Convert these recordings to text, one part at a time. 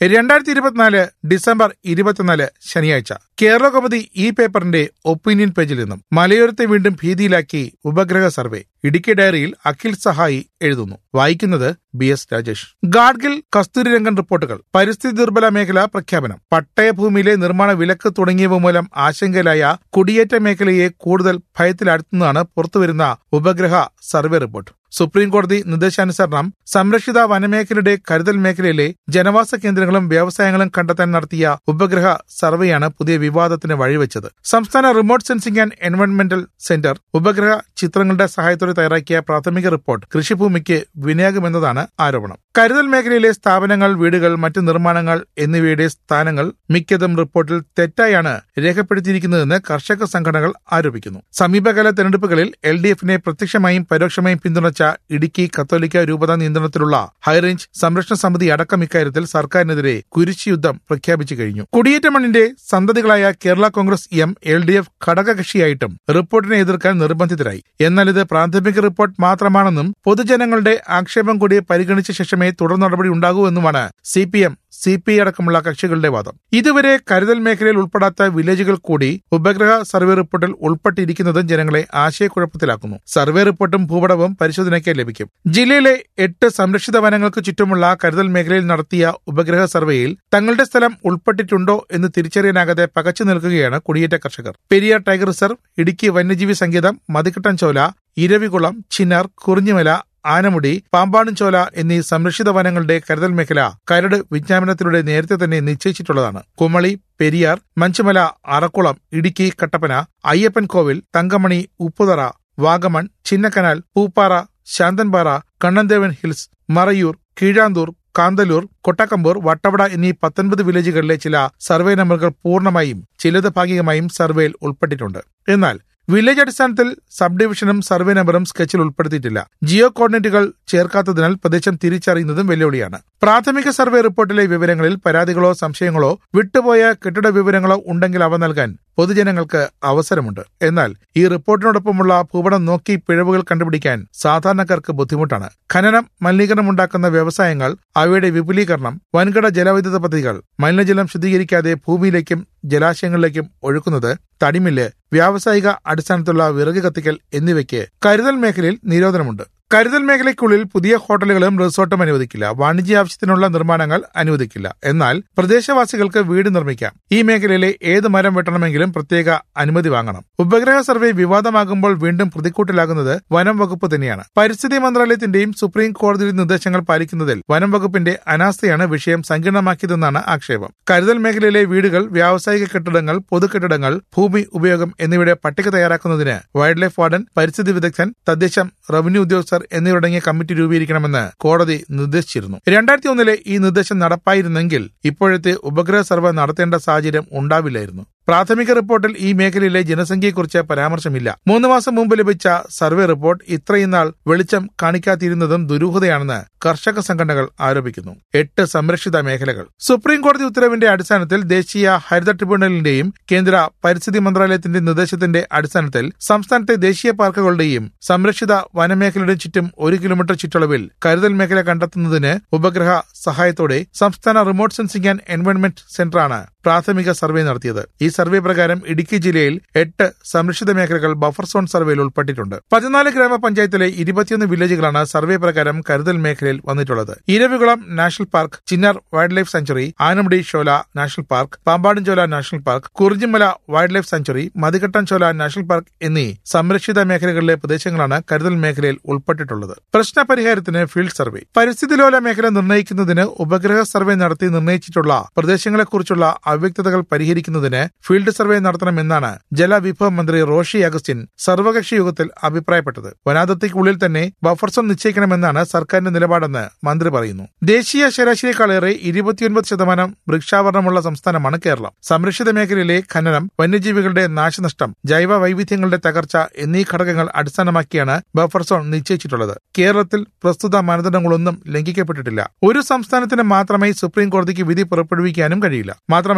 രണ്ടായിരത്തി ഇരുപത്തിനാല് ഡിസംബർ ഇരുപത്തിനാല് ശനിയാഴ്ച കേരള കൗമുദി ഈ പേപ്പറിന്റെ ഒപ്പീനിയൻ പേജിൽ നിന്നും മലയോരത്തെ വീണ്ടും ഭീതിയിലാക്കി ഉപഗ്രഹ സർവേ ഇടുക്കി ഡയറിയിൽ അഖിൽ സഹായി എഴുതുന്നു വായിക്കുന്നത് ബി എസ് രാജേഷ് ഗാഡ്ഗിൽ കസ്തൂരിരംഗൻ റിപ്പോർട്ടുകൾ പരിസ്ഥിതി ദുർബല മേഖല പ്രഖ്യാപനം പട്ടയഭൂമിയിലെ നിർമ്മാണ വിലക്ക് തുടങ്ങിയവ മൂലം ആശങ്കയിലായ കുടിയേറ്റ മേഖലയെ കൂടുതൽ ഭയത്തിലാഴ്ത്തുന്നതാണ് പുറത്തുവരുന്ന ഉപഗ്രഹ സർവേ റിപ്പോർട്ട് സുപ്രീം കോടതി നിർദ്ദേശാനുസരണം സംരക്ഷിത വനമേഖലയുടെ കരുതൽ മേഖലയിലെ ജനവാസ കേന്ദ്രങ്ങളും വ്യവസായങ്ങളും കണ്ടെത്താൻ നടത്തിയ ഉപഗ്രഹ സർവേയാണ് പുതിയ വിവാദത്തിന് വഴിവെച്ചത് സംസ്ഥാന റിമോട്ട് സെൻസിംഗ് ആൻഡ് എൻവയോൺമെന്റൽ സെന്റർ ഉപഗ്രഹ ചിത്രങ്ങളുടെ സഹായത്തോടെ തയ്യാറാക്കിയ പ്രാഥമിക റിപ്പോർട്ട് കൃഷിഭൂമിക്ക് വിനയാകുമെന്നതാണ് ആരോപണം കരുതൽ മേഖലയിലെ സ്ഥാപനങ്ങൾ വീടുകൾ മറ്റ് നിർമ്മാണങ്ങൾ എന്നിവയുടെ സ്ഥാനങ്ങൾ മിക്കതും റിപ്പോർട്ടിൽ തെറ്റായാണ് രേഖപ്പെടുത്തിയിരിക്കുന്നതെന്ന് കർഷക സംഘടനകൾ ആരോപിക്കുന്നു സമീപകാല തെരഞ്ഞെടുപ്പുകളിൽ എൽ ഡി എഫിനെ പ്രത്യക്ഷമായും പരോക്ഷമായും പിന്തുണച്ച ഇടുക്കി കത്തോലിക്ക രൂപത നിയന്ത്രണത്തിലുള്ള ഹൈറേഞ്ച് സംരക്ഷണ സമിതി അടക്കം ഇക്കാര്യത്തിൽ സർക്കാരിനെതിരെ കുരിശുയുദ്ധം പ്രഖ്യാപിച്ചു കഴിഞ്ഞു കുടിയേറ്റ മണ്ണിന്റെ സന്തതികളായ Kerala Congress M L D F ഘടകകക്ഷിയായിട്ടും റിപ്പോർട്ടിനെ എതിർക്കാൻ നിർബന്ധിതരായി എന്നാൽ ഇത് പ്രാഥമിക റിപ്പോർട്ട് മാത്രമാണെന്നും പൊതുജനങ്ങളുടെ ആക്ഷേപം കൂടി പരിഗണിച്ച ശേഷമേ തുടർ നടപടി ഉണ്ടാകൂ എന്നുമാണ് C P M C P I അടക്കമുള്ള കക്ഷികളുടെ വാദം ഇതുവരെ കരുതൽ മേഖലയിൽ ഉൾപ്പെടാത്ത വില്ലേജുകൾ കൂടി ഉപഗ്രഹ സർവേ റിപ്പോർട്ടിൽ ഉൾപ്പെട്ടിരിക്കുന്നതും ജനങ്ങളെ ആശയക്കുഴപ്പത്തിലാക്കുന്നു സർവേ റിപ്പോർട്ടും ഭൂപടവും പരിശോധനയ്ക്ക് ലഭിക്കും ജില്ലയിലെ എട്ട് സംരക്ഷിത വനങ്ങൾക്ക് ചുറ്റുമുള്ള കരുതൽ മേഖലയിൽ നടത്തിയ ഉപഗ്രഹ സർവേയിൽ തങ്ങളുടെ സ്ഥലം ഉൾപ്പെട്ടിട്ടുണ്ടോ എന്ന് തിരിച്ചറിയാനാകാതെ പകച്ചു നിൽക്കുകയാണ് കുടിയേറ്റ കർഷകർ പെരിയാർ ടൈഗർ റിസർവ് ഇടുക്കി വന്യജീവി സങ്കേതം മതിക്കട്ടൻ ചോല ഇരവികുളം ചിന്നാർ കുറിഞ്ഞുമല ആനമുടി പാമ്പാടുംചോല എന്നീ സംരക്ഷിത വനങ്ങളുടെ കരുതൽ മേഖല കരട് വിജ്ഞാപനത്തിലൂടെ നേരത്തെ തന്നെ നിശ്ചയിച്ചിട്ടുള്ളതാണ് കുമളി പെരിയാർ മഞ്ചുമല അറക്കുളം ഇടുക്കി കട്ടപ്പന അയ്യപ്പൻ കോവിൽ തങ്കമണി ഉപ്പുതറ വാഗമൺ ചിന്നക്കനാൽ പൂപ്പാറ ശാന്തൻപാറ കണ്ണൻദേവൻ ഹിൽസ് മറയൂർ കീഴാന്തൂർ കാന്തല്ലൂർ കൊട്ടക്കമ്പൂർ വട്ടവട എന്നീ പത്തൊൻപത് വില്ലേജുകളിലെ ചില സർവേ നമ്പറുകൾ പൂർണ്ണമായും ചിലത് ഭാഗികമായും സർവേയിൽ ഉൾപ്പെട്ടിട്ടുണ്ട് എന്നാൽ വില്ലേജ് അടിസ്ഥാനത്തിൽ സബ് ഡിവിഷനും സർവേ നമ്പറും സ്കെച്ചിൽ ഉൾപ്പെടുത്തിയിട്ടില്ല ജിയോ കോർഡിനേറ്റുകൾ ചേർക്കാത്തതിനാൽ പ്രദേശം തിരിച്ചറിയുന്നതും വെല്ലുവിളിയാണ് പ്രാഥമിക സർവേ റിപ്പോർട്ടിലെ വിവരങ്ങളിൽ പരാതികളോ സംശയങ്ങളോ വിട്ടുപോയ കെട്ടിട വിവരങ്ങളോ ഉണ്ടെങ്കിൽ അവ നൽകാൻ പൊതുജനങ്ങൾക്ക് അവസരമുണ്ട് എന്നാൽ ഈ റിപ്പോർട്ടിനോടൊപ്പമുള്ള ഭൂപടം നോക്കി പിഴവുകൾ കണ്ടുപിടിക്കാൻ സാധാരണക്കാർക്ക് ബുദ്ധിമുട്ടാണ് ഖനനം മലിനീകരണം ഉണ്ടാക്കുന്ന വ്യവസായങ്ങൾ അവയുടെ വിപുലീകരണം വൻകിട ജലവൈദ്യുത പദ്ധതികൾ മലിനജലം ശുദ്ധീകരിക്കാതെ ഭൂമിയിലേക്കും ജലാശയങ്ങളിലേക്കും ഒഴുക്കുന്നത് തടിമില്ല് വ്യാവസായിക അടിസ്ഥാനത്തിലുള്ള വിറക് കത്തിക്കൽ എന്നിവയ്ക്ക് കരുതൽ മേഖലയിൽ നിരോധനമുണ്ട് കരുതൽ മേഖലയ്ക്കുള്ളിൽ പുതിയ ഹോട്ടലുകളും റിസോർട്ടും അനുവദിക്കില്ല വാണിജ്യ ആവശ്യത്തിനുള്ള നിർമ്മാണങ്ങൾ അനുവദിക്കില്ല എന്നാൽ പ്രദേശവാസികൾക്ക് വീട് നിർമ്മിക്കാം ഈ മേഖലയിലെ ഏത് മരം വെട്ടണമെങ്കിലും പ്രത്യേക അനുമതി വാങ്ങണം ഉപഗ്രഹ സർവേ വിവാദമാകുമ്പോൾ വീണ്ടും പ്രതിക്കൂട്ടിലാകുന്നത് വനം വകുപ്പ് തന്നെയാണ് പരിസ്ഥിതി മന്ത്രാലയത്തിന്റെയും സുപ്രീം കോടതിയുടെ നിർദ്ദേശങ്ങൾ പാലിക്കുന്നതിൽ വനം വകുപ്പിന്റെ അനാസ്ഥയാണ് വിഷയം സങ്കീർണമാക്കിയതെന്നാണ് ആക്ഷേപം കരുതൽ മേഖലയിലെ വീടുകൾ വ്യാവസായിക കെട്ടിടങ്ങൾ പൊതുകെട്ടിടങ്ങൾ ഭൂമി ഉപയോഗം എന്നിവയുടെ പട്ടിക തയ്യാറാക്കുന്നതിന് വൈൽഡ് ലൈഫ് വാർഡൻ പരിസ്ഥിതി വിദഗ്ധൻ തദ്ദേശം റവന്യൂ ഉദ്യോഗസ്ഥർ എന്നിവരടങ്ങിയ കമ്മിറ്റി രൂപീകരിക്കണമെന്ന് കോടതി നിർദ്ദേശിച്ചിരുന്നു രണ്ടായിരത്തി ഒന്നിലെ ഈ നിർദ്ദേശം നടപ്പായിരുന്നെങ്കിൽ ഇപ്പോഴത്തെ ഉപഗ്രഹ സർവേ നടത്തേണ്ട സാഹചര്യം ഉണ്ടാവില്ലായിരുന്നു പ്രാഥമിക റിപ്പോർട്ടിൽ ഈ മേഖലയിലെ ജനസംഖ്യയെക്കുറിച്ച് പരാമർശമില്ല മൂന്ന് മാസം മുമ്പ് ലഭിച്ച സർവേ റിപ്പോർട്ട് ഇത്രയും നാൾ വെളിച്ചം കാണിക്കാതിരുന്നതും ദുരൂഹതയാണെന്ന് കർഷക സംഘടനകൾ ആരോപിക്കുന്നു എട്ട് സംരക്ഷിത മേഖലകൾ സുപ്രീം കോടതി ഉത്തരവിന്റെ അടിസ്ഥാനത്തിൽ ദേശീയ ഹരിത ട്രിബ്യൂണലിന്റെയും കേന്ദ്ര പരിസ്ഥിതി മന്ത്രാലയത്തിന്റെ നിർദ്ദേശത്തിന്റെ അടിസ്ഥാനത്തിൽ സംസ്ഥാനത്തെ ദേശീയ പാർക്കുകളുടെയും സംരക്ഷിത വനമേഖലയുടെയും ചുറ്റും ഒരു കിലോമീറ്റർ ചുറ്റളവിൽ കരുതൽ മേഖല കണ്ടെത്തുന്നതിന് ഉപഗ്രഹ സഹായത്തോടെ സംസ്ഥാന റിമോട്ട് സെൻസിംഗ് ആൻഡ് എൻവയോൺമെന്റ് സെന്ററാണ് പ്രാഥമിക സർവേ നടത്തിയത് ഈ സർവേ പ്രകാരം ഇടുക്കി ജില്ലയിൽ എട്ട് സംരക്ഷിത മേഖലകൾ ബഫർ സോൺ സർവേയിൽ ഉൾപ്പെട്ടിട്ടുണ്ട് പതിനാല് ഗ്രാമപഞ്ചായത്തിലെ ഇരുപത്തിയൊന്ന് വില്ലേജുകളാണ് സർവേ പ്രകാരം കരുതൽ മേഖലയിൽ വന്നിട്ടുള്ളത് Eravikulam national park Chinnar wildlife sanctuary Anamudi Shola national park Pambadumshola national park Kurinjimala wildlife sanctuary Mathikettan Shola national park എന്നീ സംരക്ഷിത മേഖലകളിലെ പ്രദേശങ്ങളാണ് കരുതൽ മേഖലയിൽ ഉൾപ്പെട്ടിട്ടുള്ളത് പ്രശ്ന പരിഹാരത്തിന് ഫീൽഡ് സർവേ പരിസ്ഥിതി ലോല മേഖല നിർണ്ണയിക്കുന്നതിന് ഉപഗ്രഹ സർവേ നടത്തി നിർണ്ണയിച്ചിട്ടുള്ള പ്രദേശങ്ങളെക്കുറിച്ചുള്ള അവ്യക്തതകൾ പരിഹരിക്കുന്നതിന് ഫീൽഡ് സർവേ നടത്തണമെന്നാണ് ജലവിഭവ മന്ത്രി റോഷി അഗസ്റ്റിൻ സർവകക്ഷി യോഗത്തിൽ അഭിപ്രായപ്പെട്ടത് വനാതിർത്തിക്കുള്ളിൽ തന്നെ ബഫർ സോൺ നിശ്ചയിക്കണമെന്നാണ് സർക്കാരിന്റെ നിലപാടെന്ന് മന്ത്രി പറയുന്നു ദേശീയ ശരാശരിയേക്കാളേറെ ഇരുപത്തിയൊൻപത് ശതമാനം വൃക്ഷാവരണമുള്ള സംസ്ഥാനമാണ് കേരളം സംരക്ഷിത മേഖലയിലെ ഖനനം വന്യജീവികളുടെ നാശനഷ്ടം ജൈവ വൈവിധ്യങ്ങളുടെ തകർച്ച എന്നീ ഘടകങ്ങൾ അടിസ്ഥാനമാക്കിയാണ് ബഫർ സോൺ നിശ്ചയിച്ചിട്ടുള്ളത് കേരളത്തിൽ പ്രസ്തുത മാനദണ്ഡങ്ങളൊന്നും ലംഘിക്കപ്പെട്ടിട്ടില്ല ഒരു സംസ്ഥാനത്തിന് മാത്രമേ സുപ്രീം കോടതിക്ക് വിധി പുറപ്പെടുവിക്കാനും കഴിയില്ല മാത്രമല്ല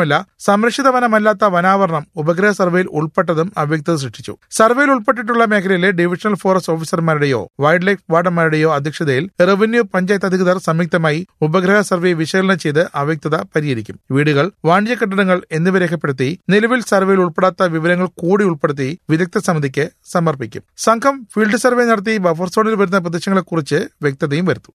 മാത്രമല്ല സംരക്ഷിത വനമല്ലാത്ത വനാവരണം ഉപഗ്രഹ സർവേയിൽ ഉൾപ്പെട്ടതും അവ്യക്തത സൃഷ്ടിച്ചു സർവേയിൽ ഉൾപ്പെട്ടിട്ടുള്ള മേഖലയിലെ ഡിവിഷണൽ ഫോറസ്റ്റ് ഓഫീസർമാരുടെയോ വൈൽഡ് ലൈഫ് വാർഡന്മാരുടെയോ അധ്യക്ഷതയിൽ റവന്യൂ പഞ്ചായത്ത് അധികൃതർ സംയുക്തമായി ഉപഗ്രഹ സർവേ വിശകലനം ചെയ്ത് അവ്യക്തത പരിഹരിക്കും വീടുകൾ വാണിജ്യ കെട്ടിടങ്ങൾ എന്നിവ രേഖപ്പെടുത്തി നിലവിൽ സർവേയിൽ ഉൾപ്പെടാത്ത വിവരങ്ങൾ കൂടി ഉൾപ്പെടുത്തി വിദഗ്ധ സമിതിക്ക് സമർപ്പിക്കും സംഘം ഫീൽഡ് സർവേ നടത്തി ബഫർ സോണിൽ വരുന്ന പ്രദേശങ്ങളെക്കുറിച്ച് വ്യക്തതയും വരുത്തും